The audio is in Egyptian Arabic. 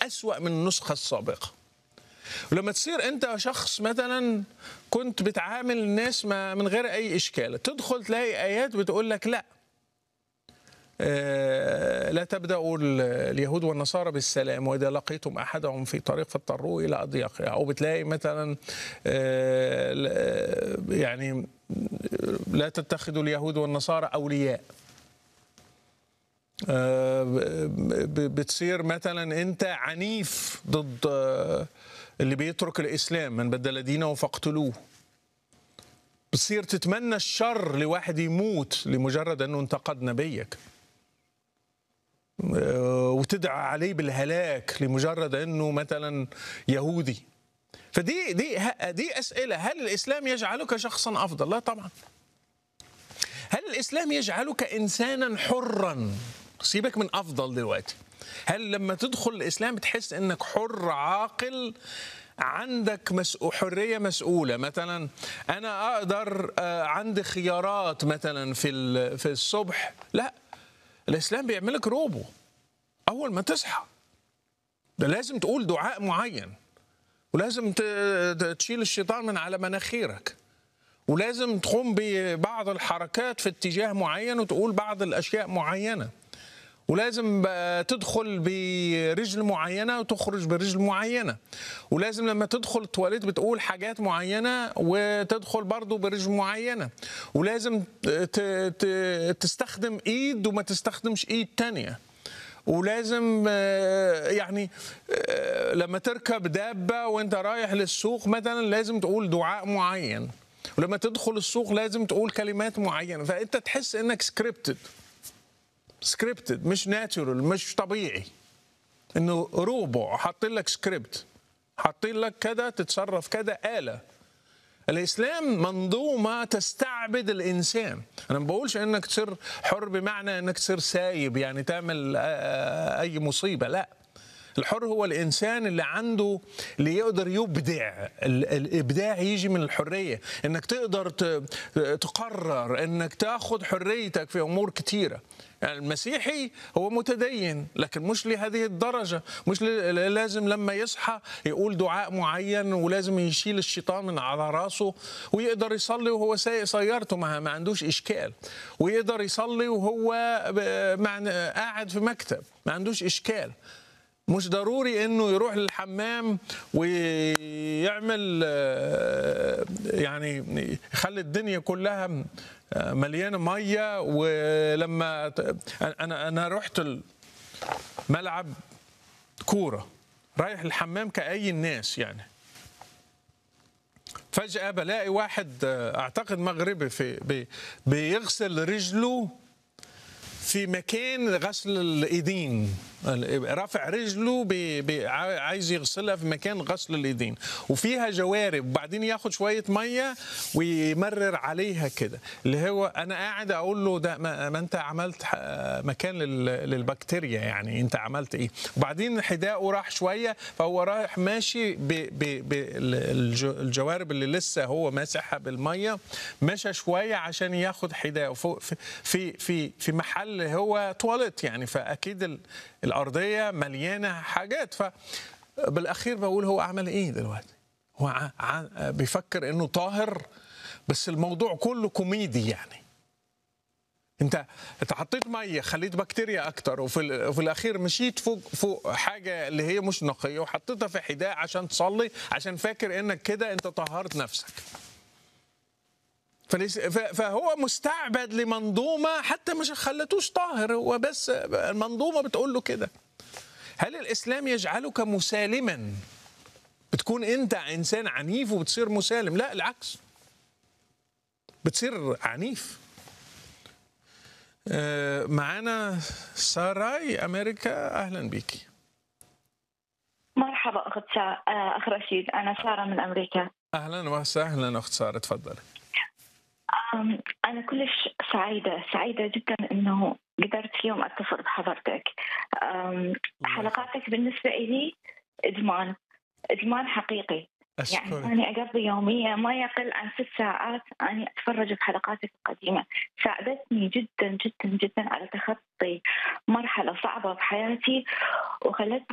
أسوأ من النسخة السابقة ولما تصير انت شخص مثلا كنت بتعامل الناس ما من غير اي اشكال تدخل تلاقي ايات بتقول لك لا آه، لا تبداوا ال- اليهود والنصارى بالسلام واذا لقيتم احدهم في طريق فاضطروا الى اضيقها او بتلاقي مثلا آه، ل- يعني لا تتخذوا اليهود والنصارى اولياء آه، ب- ب- بتصير مثلا انت عنيف ضد آه، اللي بيترك الاسلام من بدل دينه فاقتلوه بتصير تتمنى الشر لواحد يموت لمجرد انه انتقد نبيك آه، وتدعى عليه بالهلاك لمجرد انه مثلا يهودي فدي دي دي اسئله هل الاسلام يجعلك شخصا افضل؟ لا طبعا. هل الاسلام يجعلك انسانا حرا؟ سيبك من افضل دلوقتي. هل لما تدخل الاسلام بتحس انك حر عاقل عندك مسؤول حريه مسؤوله مثلا انا اقدر آه، عندي خيارات مثلا في ال- في الصبح لا الاسلام بيعملك روبو اول ما تصحى ده لازم تقول دعاء معين ولازم ت- ت- تشيل الشيطان من على مناخيرك ولازم تقوم ببعض الحركات في اتجاه معين وتقول بعض الاشياء معينه ولازم بقى تدخل برجل معينه وتخرج برجل معينه ولازم لما تدخل التواليت بتقول حاجات معينه وتدخل برضو برجل معينه ولازم ت- ت- تستخدم ايد وما تستخدمش ايد تانية ولازم آه، يعني آه، لما تركب دابه وانت رايح للسوق مثلا لازم تقول دعاء معين ولما تدخل السوق لازم تقول كلمات معينه فانت تحس انك سكريبتد سكريبتد مش ناتشورال مش طبيعي انه روبو حاطين لك سكريبت حاطين لك كده تتصرف كده آلة الإسلام منظومة تستعبد الإنسان أنا ما بقولش إنك تصير حر بمعنى إنك تصير سايب يعني تعمل آه، أي مصيبة لا الحر هو الإنسان اللي عنده اللي يقدر يبدع ال- الإبداع يجي من الحرية إنك تقدر ت- تقرر إنك تاخد حريتك في أمور كتيرة يعني المسيحي هو متدين لكن مش لهذه الدرجة مش ل- لازم لما يصحى يقول دعاء معين ولازم يشيل الشيطان من على راسه ويقدر يصلي وهو سايق سيارته ما, ما عندوش إشكال ويقدر يصلي وهو ب- مع قاعد في مكتب ما عندوش إشكال مش ضروري انه يروح للحمام ويعمل آه، يعني يخلي الدنيا كلها آه، مليانه ميه ولما ت- انا انا رحت الملعب كوره رايح الحمام كأي الناس يعني فجأة بلاقي واحد آه، أعتقد مغربي في بي- بيغسل رجله في مكان غسل الايدين رافع رجله بي بي عايز يغسلها في مكان غسل الايدين وفيها جوارب وبعدين ياخد شويه ميه ويمرر عليها كده اللي هو انا قاعد اقول له ده ما, ما انت عملت ح- مكان لل- للبكتيريا يعني انت عملت ايه وبعدين حداءه راح شويه فهو رايح ماشي بالجوارب اللي لسه هو ماسحها بالميه مشى شويه عشان ياخد حداءه فوق- في في في في محل هو تواليت يعني فاكيد ال- الارضيه مليانه حاجات فبالاخير بقول هو عمل ايه دلوقتي هو ع- ع- بيفكر انه طاهر بس الموضوع كله كوميدي يعني انت انت حطيت ميه خليت بكتيريا اكتر وفي, ال- وفي الاخير مشيت فوق فوق حاجه اللي هي مش نقيه وحطيتها في حداء عشان تصلي عشان فاكر انك كده انت طهرت نفسك فليس- ف- فهو مستعبد لمنظومه حتى مش خلتوش طاهر هو بس المنظومه بتقول له كده هل الاسلام يجعلك مسالما بتكون انت انسان عنيف وبتصير مسالم لا العكس بتصير عنيف آه، معانا ساراي امريكا اهلا بيكي مرحبا اخت سا... آه، اخ رشيد انا ساره من امريكا اهلا وسهلا اخت ساره تفضلي أم، انا كلش سعيده سعيده جدا انه قدرت اليوم اتصل بحضرتك أم، حلقاتك بالنسبه لي ادمان ادمان حقيقي يعني اشكرك أنا أقضي يومية ما يقل عن ست ساعات أنا أتفرج بحلقاتك القديمة ساعدتني جدا جدا جدا على تخطي مرحلة صعبة بحياتي وخلتني